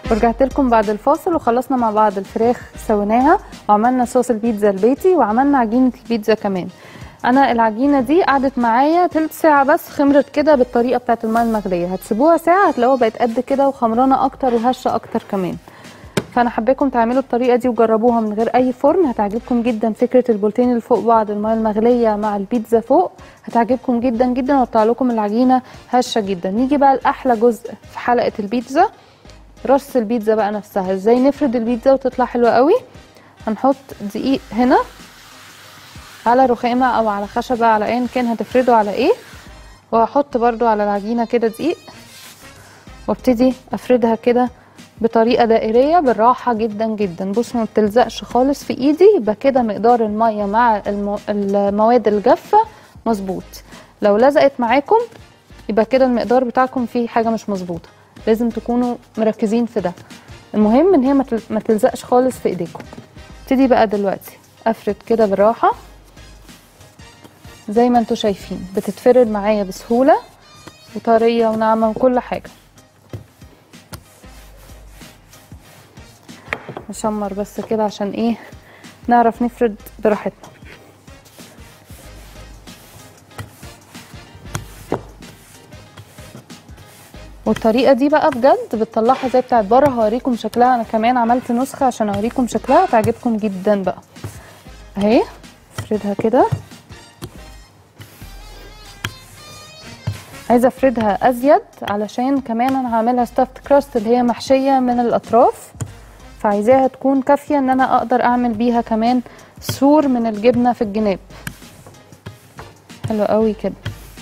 ورجعت لكم بعد الفاصل وخلصنا مع بعض الفراخ سويناها وعملنا صوص البيتزا البيتي وعملنا عجينه البيتزا كمان انا العجينه دي قعدت معايا تلت ساعه بس خمرت كده بالطريقه بتاعت الماء المغليه هتسيبوها ساعه هتلاقوها بقت قد كده وخمرانه اكتر وهشه اكتر كمان فانا حباكم تعملوا الطريقه دي وجربوها من غير اي فرن هتعجبكم جدا فكره البولتين اللي فوق بعض الماء المغليه مع البيتزا فوق هتعجبكم جدا جدا وتطلع لكم العجينه هشه جدا نيجي بقى لاحلى جزء في حلقه البيتزا رص البيتزا بقى نفسها ازاي نفرد البيتزا وتطلع حلوه قوي هنحط دقيق هنا على رخامه او على خشبه على ايا كان هتفرده على ايه وهحط برده على العجينه كده دقيق وابتدي افردها كده بطريقه دائريه بالراحه جدا جدا بصوا ما بتلزقش خالص في ايدي يبقى كده مقدار الميه مع المو... المواد الجافه مظبوط لو لزقت معاكم يبقى كده المقدار بتاعكم فيه حاجه مش مظبوطه لازم تكونوا مركزين في ده المهم ان هي ما تل- ما تلزقش خالص في ايديكم ابتدي بقى دلوقتي افرد كده بالراحه زي ما انتوا شايفين بتتفرد معايا بسهوله وطريه وناعمه وكل حاجه نشمر بس كده عشان ايه نعرف نفرد براحتنا والطريقه دي بقى بجد بتطلعها زي بتاعت بره هوريكم شكلها انا كمان عملت نسخه عشان اوريكم شكلها تعجبكم جدا بقى اهي افردها كده عايزه افردها ازيد علشان كمان انا هعملها ستافت كراست اللي هي محشيه من الاطراف فعايزاها تكون كافيه ان انا اقدر اعمل بيها كمان سور من الجبنه في الجناب حلو قوي كده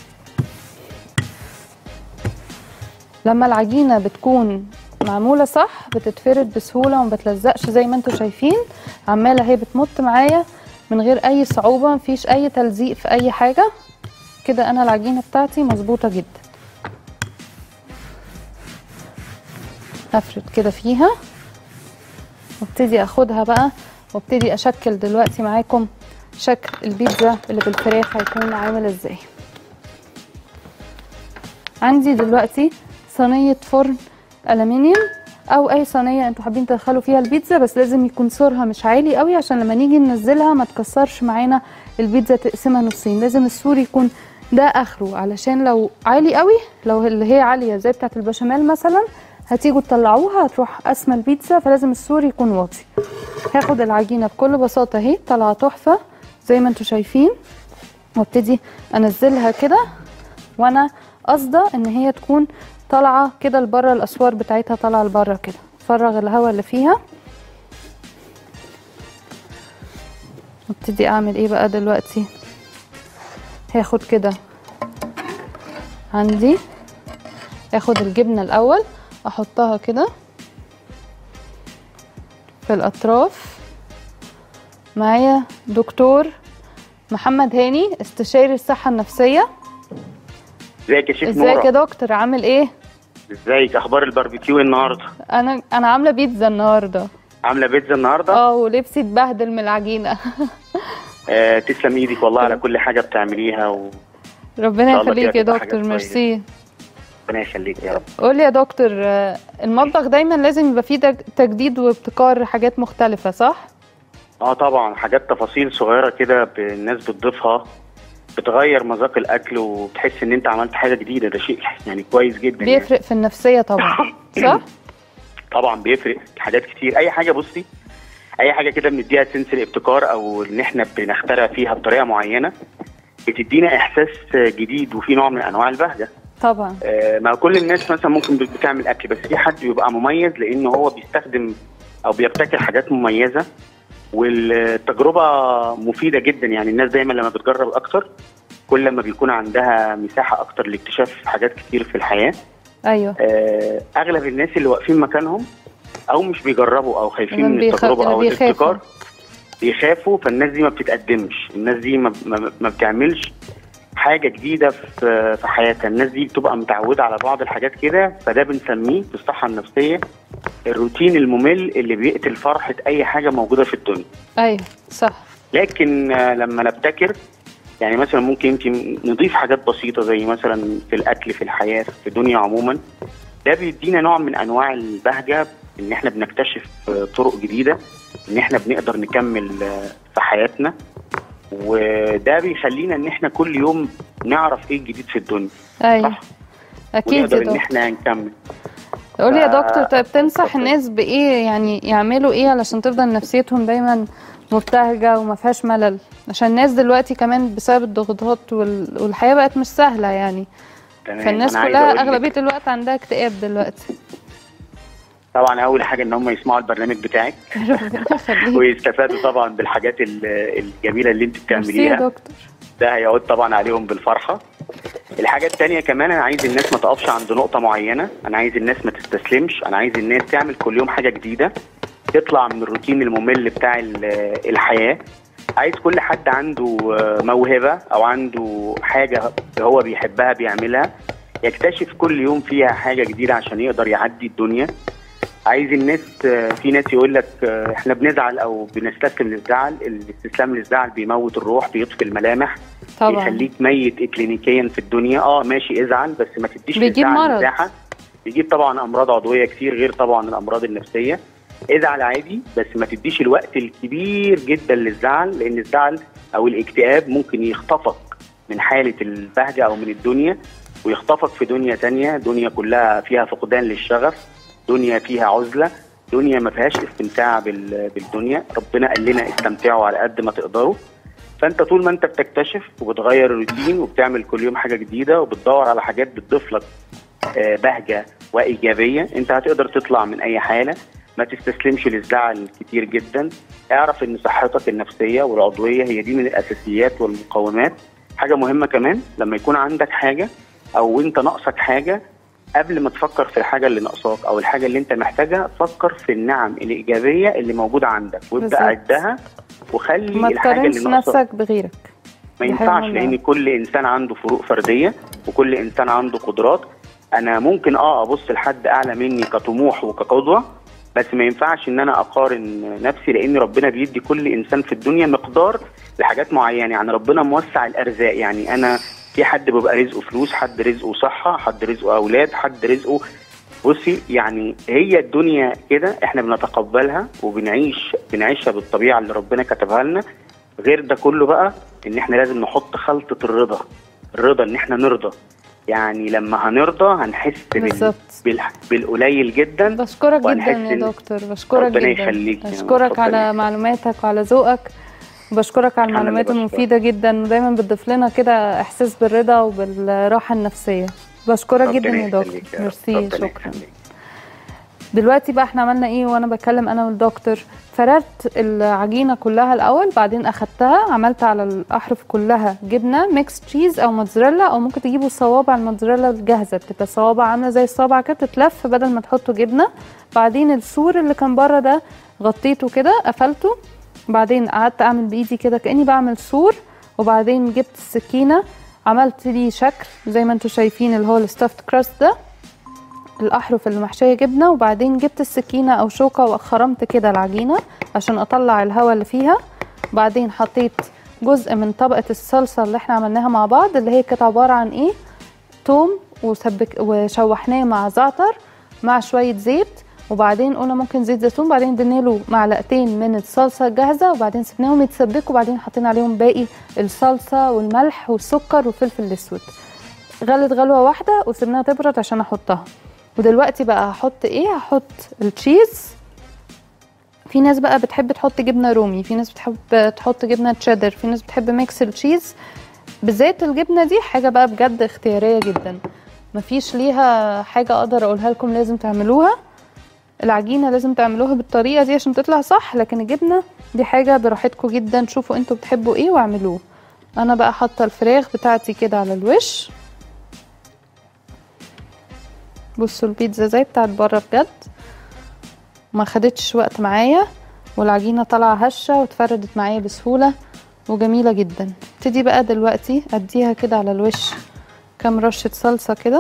لما العجينه بتكون معموله صح بتتفرد بسهوله وما بتلزقش زي ما انتم شايفين عماله هي بتمط معايا من غير اي صعوبه مفيش اي تلزيق في اي حاجه كده انا العجينه بتاعتي مظبوطه جدا افرد كده فيها وابتدي اخدها بقى وابتدي اشكل دلوقتي معاكم شكل البيتزا اللي بالفراخ هيكون عامل ازاي عندي دلوقتي صينيه فرن الومنيوم او اي صينيه انتوا حابين تدخلوا فيها البيتزا بس لازم يكون سورها مش عالي قوي عشان لما نيجي ننزلها ما تكسرش معانا البيتزا تقسمها نصين لازم السور يكون ده اخره علشان لو عالي قوي لو اللي هي عاليه زي بتاعه البشاميل مثلا هتيجوا تطلعوها هتروح قسمه البيتزا فلازم السور يكون واطي هاخد العجينه بكل بساطه اهي طالعه تحفه زي ما انتوا شايفين وابتدي انزلها كده وانا قاصده ان هي تكون طالعه كده لبره الاسوار بتاعتها طالعه لبره كده فرغ الهواء اللي فيها وابتدي اعمل ايه بقى دلوقتي هاخد كده عندي اخد الجبنه الاول احطها كده في الاطراف معايا دكتور محمد هاني استشاري الصحه النفسيه ازيك يا شيخ ازيك يا نورة دكتور عامل ايه ازيك اخبار الباربيكيو النهارده انا انا عامله بيتزا النهارده عامله بيتزا النهارده اه ولبسي اتبهدل من العجينه آه تسلم ايدك والله على كل حاجه بتعمليها وربنا ربنا إن شاء الله يخليك يا كده تبقى حاجة دكتور كويسة. ميرسي يخليك يا رب قولي يا دكتور آه، المطبخ دايما لازم يبقى فيه تج- تجديد وابتكار حاجات مختلفه صح اه طبعا حاجات تفاصيل صغيره كده ب- الناس بتضيفها بتغير مذاق الاكل وبتحس ان انت عملت حاجه جديده ده شيء يعني كويس جدا يعني. بيفرق في النفسيه طبعا صح طبعا بيفرق حاجات كتير اي حاجه بصي اي حاجه كده بنديها سنس الابتكار او ان احنا بنخترع فيها بطريقه معينه بتدينا احساس جديد وفي نوع من انواع البهجه طبعا آه، ما كل الناس مثلا ممكن بتعمل اكل بس في حد بيبقى مميز لان هو بيستخدم او بيبتكر حاجات مميزه والتجربه مفيده جدا يعني الناس دايما لما بتجرب اكتر كل ما بيكون عندها مساحه اكتر لاكتشاف حاجات كتير في الحياه ايوه آه، اغلب الناس اللي واقفين مكانهم او مش بيجربوا او خايفين اللي من بيخ- التجربه اللي او بيخافوا. الابتكار بيخافوا فالناس دي ما بتتقدمش الناس دي ما, ما, ما بتعملش حاجه جديده في في حياتها الناس دي بتبقى متعوده على بعض الحاجات كده فده بنسميه في الصحه النفسيه الروتين الممل اللي بيقتل فرحه اي حاجه موجوده في الدنيا ايوه صح لكن آه، لما نبتكر يعني مثلا ممكن يمكن نضيف حاجات بسيطه زي مثلا في الاكل في الحياه في الدنيا عموما ده بيدينا نوع من انواع البهجه ان احنا بنكتشف آه، طرق جديده ان احنا بنقدر نكمل آه، في حياتنا وده بيخلينا ان احنا كل يوم نعرف ايه الجديد في الدنيا ايوه صح اكيد يا ونقدر ان دكتور احنا نكمل قولي يا ف- دكتور طيب تنصح اتفضل. الناس بايه يعني يعملوا ايه علشان تفضل نفسيتهم دايما مبتهجه وما فيهاش ملل عشان الناس دلوقتي كمان بسبب الضغوطات وال- والحياه بقت مش سهله يعني تمام فالناس أنا عايز كلها أقول لك اغلبيه الوقت عندها اكتئاب دلوقتي طبعا اول حاجه ان هم يسمعوا البرنامج بتاعك ربنا يخليك ويستفادوا طبعا بالحاجات ال- الجميله اللي انت ميرسي يا بتعمليها دكتور ده هيعود طبعا عليهم بالفرحه الحاجه التانية كمان انا عايز الناس ما تقفش عند نقطه معينه انا عايز الناس ما تستسلمش انا عايز الناس تعمل كل يوم حاجه جديده تطلع من الروتين الممل بتاع ال- الحياه عايز كل حد عنده آه، موهبه او عنده حاجه هو بيحبها بيعملها يكتشف كل يوم فيها حاجه جديده عشان يقدر يعدي الدنيا عايز الناس آه، في ناس يقول لك آه، احنا بنزعل او بنستسلم للزعل الاستسلام للزعل بيموت الروح بيطفي الملامح طبعا يخليك ميت اكلينيكيا في الدنيا اه ماشي ازعل بس ما تديش بيجيب للزعل مرض. مساحه بيجيب طبعا امراض عضويه كتير غير طبعا الامراض النفسيه ازعل عادي بس ما تديش الوقت الكبير جدا للزعل لان الزعل او الاكتئاب ممكن يخطفك من حاله البهجه او من الدنيا ويخطفك في دنيا تانية دنيا كلها فيها فقدان للشغف دنيا فيها عزله دنيا ما فيهاش استمتاع بال- بالدنيا ربنا قال لنا استمتعوا على قد ما تقدروا فانت طول ما انت بتكتشف وبتغير الروتين وبتعمل كل يوم حاجه جديده وبتدور على حاجات بتضيف لك آه، بهجه وايجابيه انت هتقدر تطلع من اي حاله ما تستسلمش للزعل كتير جدا اعرف ان صحتك النفسيه والعضويه هي دي من الاساسيات والمقومات حاجه مهمه كمان لما يكون عندك حاجه او انت ناقصك حاجه قبل ما تفكر في الحاجه اللي ناقصاك او الحاجه اللي انت محتاجها فكر في النعم الايجابيه اللي موجوده عندك وابدا بالظبط. عدها وخلي ما الحاجه اللي تقارنش ناقصاك نفسك بغيرك ما دي حاجة ينفعش مهمة. لان كل انسان عنده فروق فرديه وكل انسان عنده قدرات انا ممكن اه ابص لحد اعلى مني كطموح وكقدوه بس ما ينفعش ان انا اقارن نفسي لان ربنا بيدي كل انسان في الدنيا مقدار لحاجات معينه يعني ربنا موسع الارزاق يعني انا في حد بيبقى رزقه فلوس حد رزقه صحه حد رزقه اولاد حد رزقه بصي يعني هي الدنيا كده احنا بنتقبلها وبنعيش بنعيشها بالطبيعه اللي ربنا كتبها لنا غير ده كله بقى ان احنا لازم نحط خلطه الرضا الرضا ان احنا نرضى يعني لما هنرضى هنحس بال... بالظبط. بال... بالقليل جدا بشكرك وهنحس جدا يا إن- دكتور بشكرك ربنا جدا يخليك يا بشكرك اتفضلي. على معلوماتك وعلى ذوقك وبشكرك على أنا اللي المعلومات بشكرك. المفيدة جدا ودايما بتضيف لنا كده إحساس بالرضا وبالراحة النفسية بشكرك جدا ربنا يا دكتور يخليك يا رب. ميرسي ربنا شكرا يخليك. دلوقتي بقى احنا عملنا ايه وانا بتكلم انا والدكتور فردت العجينه كلها الاول بعدين اخدتها عملت على الاحرف كلها جبنه ميكس تشيز او موتزاريلا او ممكن تجيبوا صوابع الموتزاريلا الجاهزه بتبقى صوابع عامله زي الصابع كده تتلف بدل ما تحطوا جبنه بعدين السور اللي كان بره ده غطيته كده قفلته بعدين قعدت اعمل بايدي كده كاني بعمل سور وبعدين جبت السكينه عملت لي شكل زي ما انتم شايفين اللي هو الستافت كراست ده الاحرف اللي محشيه جبنه وبعدين جبت السكينه او شوكه وخرمت كده العجينه عشان اطلع الهواء اللي فيها بعدين حطيت جزء من طبقه الصلصه اللي احنا عملناها مع بعض اللي هي كانت عباره عن ايه توم وسبك وشوحناه مع زعتر مع شويه زيت وبعدين قلنا ممكن زيت زيتون بعدين ادينا له معلقتين من الصلصه الجاهزه وبعدين سبناهم يتسبكوا وبعدين حطينا عليهم باقي الصلصه والملح والسكر والفلفل الاسود غلت غلوه واحده وسبناها تبرد عشان احطها ودلوقتي بقى هحط ايه هحط التشيز في ناس بقى بتحب تحط جبنه رومي في ناس بتحب تحط جبنه تشيدر في ناس بتحب ميكس التشيز بالذات الجبنه دي حاجه بقى بجد اختياريه جدا مفيش ليها حاجه اقدر اقولها لكم لازم تعملوها العجينه لازم تعملوها بالطريقه دي عشان تطلع صح لكن الجبنه دي حاجه براحتكم جدا شوفوا انتوا بتحبوا ايه واعملوه انا بقى حاطه الفراخ بتاعتي كده على الوش بصوا البيتزا زي بتاعت بره بجد ما خدتش وقت معايا والعجينه طالعه هشه واتفردت معايا بسهوله وجميله جدا ابتدي بقى دلوقتي اديها كده على الوش كام رشه صلصه كده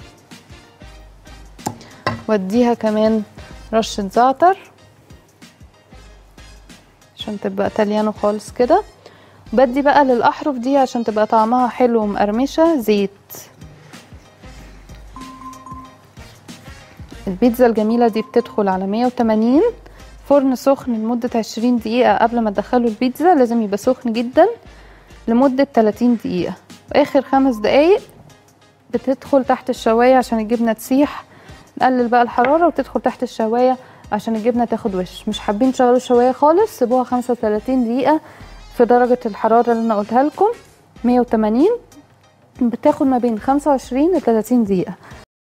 واديها كمان رشه زعتر عشان تبقى تليانه خالص كده بدي بقى للاحرف دي عشان تبقى طعمها حلو ومقرمشه زيت البيتزا الجميله دي بتدخل على 180 فرن سخن لمده 20 دقيقه قبل ما تدخلوا البيتزا لازم يبقى سخن جدا لمده 30 دقيقه واخر خمس دقايق بتدخل تحت الشوايه عشان الجبنه تسيح نقلل بقى الحراره وتدخل تحت الشوايه عشان الجبنه تاخد وش مش حابين تشغلوا الشوايه خالص سيبوها 35 دقيقه في درجه الحراره اللي انا قلتها لكم 180 بتاخد ما بين 25 ل 30 دقيقه